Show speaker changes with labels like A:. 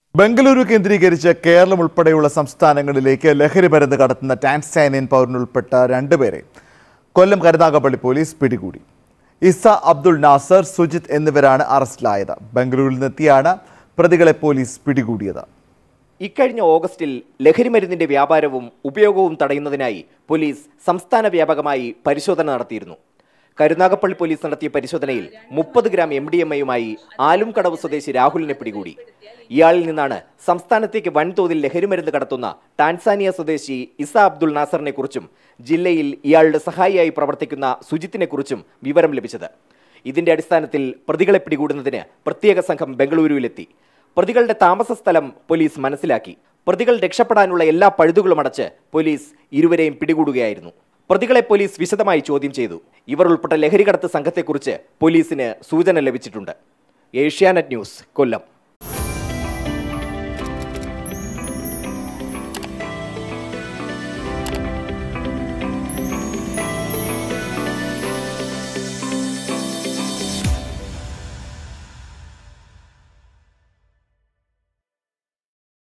A: ബംഗളൂരു കേന്ദ്രീകരിച്ച് കേരളം ഉൾപ്പെടെയുള്ള സംസ്ഥാനങ്ങളിലേക്ക് ലഹരി മരുന്ന് കടത്തുന്ന ടാൻസാനിയൻ പൗരനുൾപ്പെട്ട രണ്ടുപേരെ കൊല്ലം കരുനാഗപ്പള്ളി പോലീസ് പിടികൂടി ഇസ അബ്ദുൾ നാസർ സുജിത് എന്നിവരാണ് അറസ്റ്റിലായത് ബംഗളൂരുവിൽ നിന്നെത്തിയാണ് പ്രതികളെ പോലീസ് പിടികൂടിയത്
B: ഇക്കഴിഞ്ഞ ഓഗസ്റ്റിൽ ലഹരിമരുന്നിന്റെ വ്യാപാരവും ഉപയോഗവും തടയുന്നതിനായി പോലീസ് സംസ്ഥാന വ്യാപകമായി പരിശോധന നടത്തിയിരുന്നു കരുനാഗപ്പള്ളി പോലീസ് നടത്തിയ പരിശോധനയിൽ മുപ്പത് ഗ്രാം എം ഡി എം എയുമായി ആലുംകടവ് സ്വദേശി രാഹുലിനെ പിടികൂടി ഇയാളിൽ നിന്നാണ് സംസ്ഥാനത്തേക്ക് വൻതോതിൽ ലഹരിമരുന്ന് കടത്തുന്ന ടാൻസാനിയ സ്വദേശി ഇസ അബ്ദുൾ നാസറിനെ കുറിച്ചും ജില്ലയിൽ ഇയാളുടെ സഹായിയായി പ്രവർത്തിക്കുന്ന സുജിത്തിനെ കുറിച്ചും വിവരം ലഭിച്ചത് ഇതിന്റെ അടിസ്ഥാനത്തിൽ പ്രതികളെ പിടികൂടുന്നതിന് പ്രത്യേക സംഘം ബംഗളൂരുവിലെത്തി പ്രതികളുടെ താമസ സ്ഥലം പോലീസ് മനസ്സിലാക്കി പ്രതികൾ രക്ഷപ്പെടാനുള്ള എല്ലാ പഴുതുകളും അടച്ച് പോലീസ് ഇരുവരെയും പിടികൂടുകയായിരുന്നു പ്രതികളെ പോലീസ് വിശദമായി ചോദ്യം ചെയ്തു ഇവർ ഉൾപ്പെട്ട ലഹരി കടത്ത് സംഘത്തെക്കുറിച്ച് പോലീസിന് സൂചന ലഭിച്ചിട്ടുണ്ട് ഏഷ്യാനെറ്റ് ന്യൂസ് കൊല്ലം